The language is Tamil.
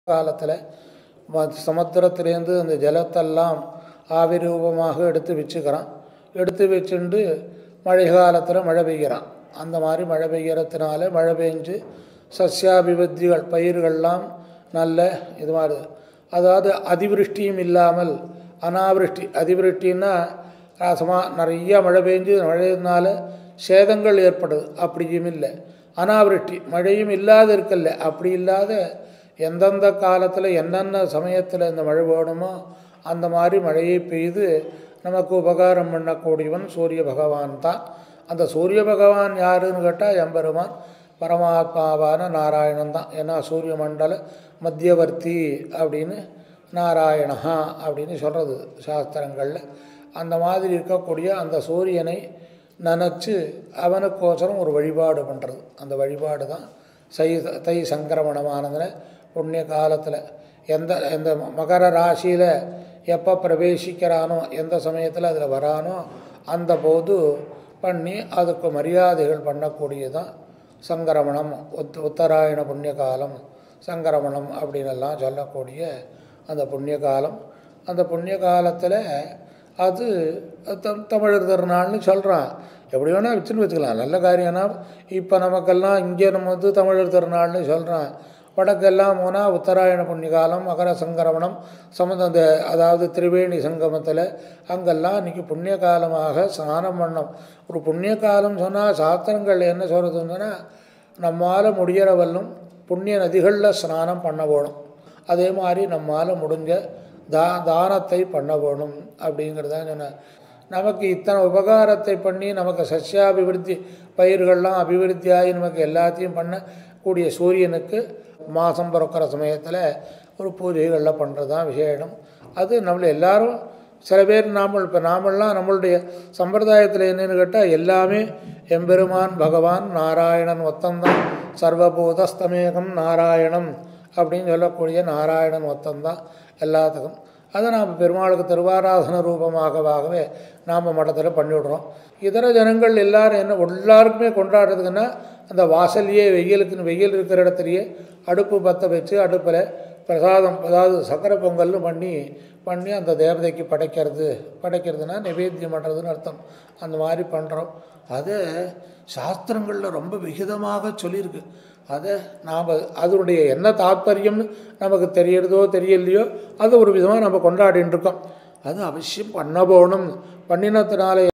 காலத்தில் சமுத்திரத்திலேருந்து அந்த ஜலத்தெல்லாம் ஆவி ரூபமாக எடுத்து வச்சுக்கிறான் எடுத்து வச்சுண்டு மழை காலத்தில் மழை பெய்கிறான் அந்த மாதிரி மழை பெய்கிறதுனால மழை பெஞ்சு சஸ்யாபிவத்திகள் பயிர்கள்லாம் நல்ல இது மாதிரி அதாவது அதிவிருஷ்டியும் இல்லாமல் அனாவிருஷ்டி அதிவிருஷ்டின்னா ராசமாக நிறைய மழை பெஞ்சு மழையினால சேதங்கள் ஏற்படுது அப்படியும் இல்லை அனாவிருஷ்டி மழையும் இல்லாத இருக்கல்ல அப்படி இல்லாத எந்தெந்த காலத்தில் என்னென்ன சமயத்தில் இந்த மழை வேணுமோ அந்த மாதிரி மழையை பெய்து நமக்கு உபகாரம் பண்ணக்கூடியவன் சூரிய பகவான் தான் அந்த சூரிய பகவான் யாருன்னு கேட்டால் எம்பெருமான் பரமாத்மாவான நாராயணன் தான் ஏன்னா சூரிய மண்டல மத்தியவர்த்தி அப்படின்னு நாராயணஹா அப்படின்னு சொல்கிறது சாஸ்திரங்களில் அந்த மாதிரி இருக்கக்கூடிய அந்த சூரியனை நினச்சி அவனுக்கோசரம் ஒரு வழிபாடு பண்ணுறது அந்த வழிபாடு தான் சை தை சங்கிரமணமானதில் புண்ணிய காலத்தில் எந்த எந்த மகர ராசியில் எப்போ பிரவேசிக்கிறானோ எந்த சமயத்தில் அதில் வரானோ அந்த போது பண்ணி அதுக்கு மரியாதைகள் பண்ணக்கூடியதான் சங்கரமணம் உத் உத்தராயண புண்ணிய காலம் சங்கரமணம் அப்படின்னெல்லாம் சொல்லக்கூடிய அந்த புண்ணிய காலம் அந்த புண்ணிய காலத்தில் அது த தமிழர் திருநாள்னு சொல்கிறான் எப்படி வேணால் வச்சுன்னு வச்சுக்கலாம் நல்ல காரியம்னா இப்போ நமக்கெல்லாம் இங்கே நம்ம வந்து தமிழர் திருநாள்னு சொல்கிறான் வடக்கெல்லாம் போனால் உத்தராயண புண்ணியகாலம் மகர சங்கரமணம் சமுத அந்த அதாவது திரிவேணி சங்கமத்தில் அங்கெல்லாம் இன்றைக்கி புண்ணிய காலமாக ஸ்நானம் பண்ணோம் ஒரு புண்ணிய காலம் சொன்னால் சாஸ்திரங்கள் என்ன சொல்கிறதுன்னா நம்மால் முடிகிறவல்லும் புண்ணிய நதிகளில் ஸ்நானம் பண்ண வேணும் அதே மாதிரி நம்மால் முடிஞ்ச தா தானத்தை பண்ண வேணும் அப்படிங்கிறதான் சொன்னேன் நமக்கு இத்தனை உபகாரத்தை பண்ணி நமக்கு சஸ்யாபிவிருத்தி பயிர்கள்லாம் அபிவிருத்தியாகி நமக்கு எல்லாத்தையும் பண்ணக்கூடிய சூரியனுக்கு மாதம் பிறக்கிற சமயத்தில் ஒரு பூஜைகளில் பண்ணுறது தான் விசேஷம் அது நம்மள எல்லாரும் சில பேர் நாம் இப்போ நாமெல்லாம் நம்மளுடைய சம்பிரதாயத்தில் என்னென்னு கேட்டால் எல்லாமே எம்பெருமான் பகவான் நாராயணன் ஒத்தந்தான் சர்வபூதஸ்தமேகம் நாராயணம் அப்படின்னு சொல்லக்கூடிய நாராயணன் ஒத்தந்தான் எல்லாத்துக்கும் அதை நாம் பெருமாளுக்கு திருவாராதன ரூபமாகவாகவே நாம் மடத்தில் பண்ணிவிடுறோம் இதர ஜனங்கள் எல்லாரும் என்ன எல்லாருக்குமே கொண்டாடுறதுக்குன்னா அந்த வாசல்லையே வெயிலுக்குன்னு வெயில் இருக்கிற இடத்துலையே அடுப்பு பற்ற வச்சு அடுப்பில் பிரசாதம் அதாவது சக்கரை பொங்கல்னு பண்ணி பண்ணி அந்த தேவதைக்கு படைக்கிறது படைக்கிறதுனா நிவேத்தியம் பண்ணுறதுன்னு அர்த்தம் அந்த மாதிரி பண்ணுறோம் அதை சாஸ்திரங்களில் ரொம்ப விகிதமாக சொல்லியிருக்கு அதை நாம் அதனுடைய என்ன தாத்பரியம்னு நமக்கு தெரியறதோ தெரியலையோ அது ஒரு விதமாக நம்ம கொண்டாடின்னு இருக்கோம் அது அவசியம் பண்ண போகணும் பண்ணினத்தினால